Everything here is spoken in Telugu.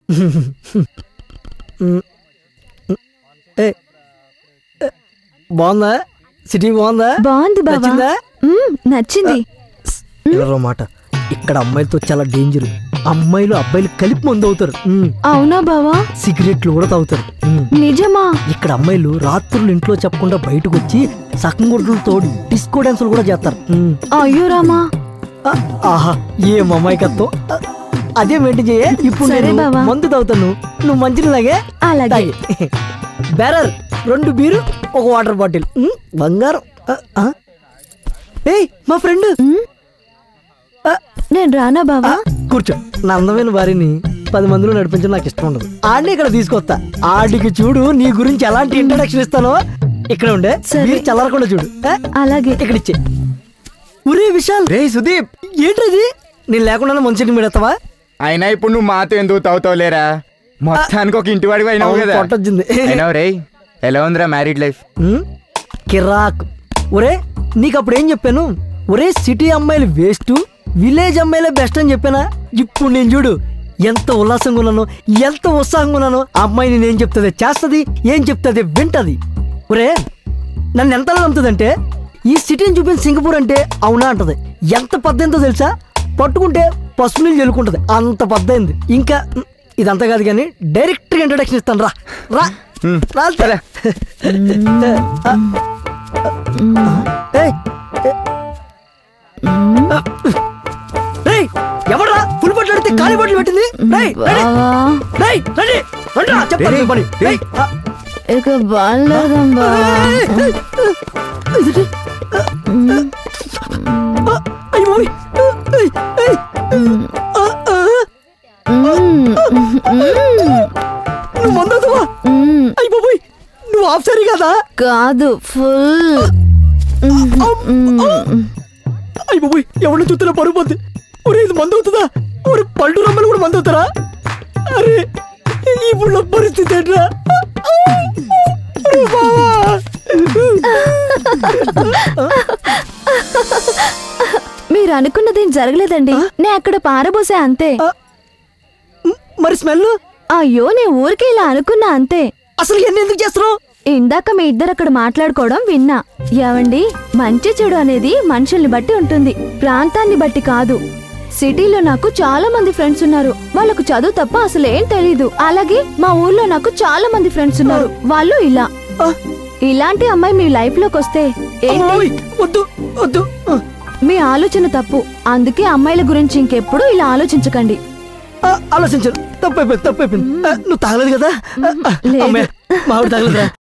ఏ, ఏ, బాగుందా సిటీ బాగుందా బాగుంది బావా నచ్చిందా మ్మ్, నచ్చింది ఇలా మాట ఇక్కడ అమ్మాయిలతో చాలా డేంజర్ అమ్మాయిలు అబ్బాయిలు కలిపి మందు అవుతారు ఉమ్, అవునా బావా సిగరెట్లు కూడా తాగుతారు ఉమ్. నిజమా ఇక్కడ అమ్మాయిలు రాత్రులు ఇంట్లో చెప్పకుండా బయటకు వచ్చి సగం గుడ్లతో డిస్కో డాన్సులు కూడా చేస్తారు ఉమ్. అయ్యో రామా ఆ, ఆహా ఏం అమ్మాయికత్వం ఆ, అదే మెయింటైన్ చేయ ఇప్పుడు సరే నేను బావా. మందు తాగుతాను నువ్వు మంచిని లాగే అలాగే తాగి బెరర్ రెండు బీరు ఒక వాటర్ బాటిల్ ఉమ్, బంగారం ఆ, ఆ. ఏయ్ మా ఫ్రెండ్ మ్మ్, నేను రానా బావా కూర్చో నా అందమైన వారిని పది మందిలో నడిపించడం నాకు ఇష్టం ఉండదు ఆడిని ఇక్కడ తీసుకొస్తా ఆడికి చూడు నీ గురించి ఎలాంటి ఇంట్రడక్షన్ ఇస్తానో ఇక్కడ ఉండే సరే. మీరు చల్లారకుండా చూడు ఆ? అలాగే ఇక్కడ ఇచ్చే ఒరే విశాల్ రే సుదీప్ ఏంటది నేను లేకుండా మంచి మీడతావా అయినా ఇప్పుడు నువ్వు మాతో ఎందుకు తాగుతావు లేరా మొత్తానికి ఒక ఇంటి వాడివి అయినావు కదా పొట్టొచ్చింది అయినావు రే ఎలా ఉందిరా మ్యారీడ్ లైఫ్ ఉమ్, కిరాక్ ఒరే నీకు అప్పుడు ఏం చెప్పాను ఒరే సిటీ అమ్మాయిలు వేస్ట్ విలేజ్ అమ్మాయిలే బెస్ట్ అని చెప్పానా ఇప్పుడు నేను చూడు ఎంత ఉల్లాసంగా ఉన్నాను ఎంత ఉత్సాహంగా ఉన్నాను ఆ అమ్మాయి నేను ఏం చెప్తుంది చేస్తుంది ఏం చెప్తుంది వింటది ఒరే నన్ను ఎంతలా నమ్ముతుందంటే ఈ సిటీని చూపిన సింగపూర్ అంటే అవునా అంటది ఎంత పద్దెంతో తెలుసా పట్టుకుంటే పసుపు నీళ్ళు జల్లుకుంటది అంత పద్దైంది ఇంకా ఉమ్, ఇదంతా కాదు కానీ డైరెక్ట్గా ఇంట్రడక్షన్ ఇస్తాను రా రా రా పద. ఏయ్, ఏయ్, ఎవడ్రా ఫుల్ బట్టలు అడితే ఖాళీ బట్టలు పెట్టింది రేయ్, రండి, బావా రేయ్, రండి, రండిరా, చెప్తాను మీ పని. రేయ్, ఆ, ఇక బాగాలేదం బావా ఏయ్, ఏయ్, ఇదేంటి? ఆ, అయ్య బాబోయ్. ఏయ్, ఏయ్, ఆ, ఆ, మ్మ్, నువ్వు మందవుతావా మ్మ్, అయ్య బాబోయ్ నువ్వు ఆఫ్ సరి కదా కాదు ఫుల్ అయ్య బాబోయ్ ఎవరిని చూస్తున్నా పరుగు పోద్ది ఒరే ఇది మందు అవుతుందా ఒరే పళ్ళు రమ్మలు కూడా మందు అవుతారా అరే ఇప్పుడు నా పరిస్థితి ఏంట్రా ఒరే బావా. మీరు అనుకున్నదేం జరగలేదండి నే అక్కడ పారబోసా అంతే మ్, మరి స్మెల్ అయ్యో నే ఊరికే ఇలా అనుకున్నా అంతే అసలు ఎన్ని ఎందుకు చేస్తున్నావు ఇందాక మీ ఇద్దరు అక్కడ మాట్లాడుకోవడం విన్నా ఏవండి మంచి చెడు అనేది మనుషుల్ని బట్టి ఉంటుంది ప్రాంతాన్ని బట్టి కాదు సిటీలో నాకు చాలా మంది ఫ్రెండ్స్ ఉన్నారు వాళ్ళకు చదువు తప్ప అసలు ఏం తెలీదు అలాగే మా ఊర్లో నాకు చాలా మంది ఫ్రెండ్స్ ఉన్నారు వాళ్ళు ఇలా ఆ, ఇలాంటి అమ్మాయి మీ లైఫ్ లోకి వస్తే ఏంటి అమ్మోయ్, వద్దు వద్దు ఆ, మీ ఆలోచన తప్పు అందుకే అమ్మాయిల గురించి ఇంకెప్పుడు ఇలా ఆలోచించకండి ఆ, ఆలోచించను తప్పైపోయింది తప్పైపోయింది ఆ, నువ్వు తాగలేదు కదా ఆ, లేదు. అమ్మాయి, మా ఆవిడ తాగలేదురా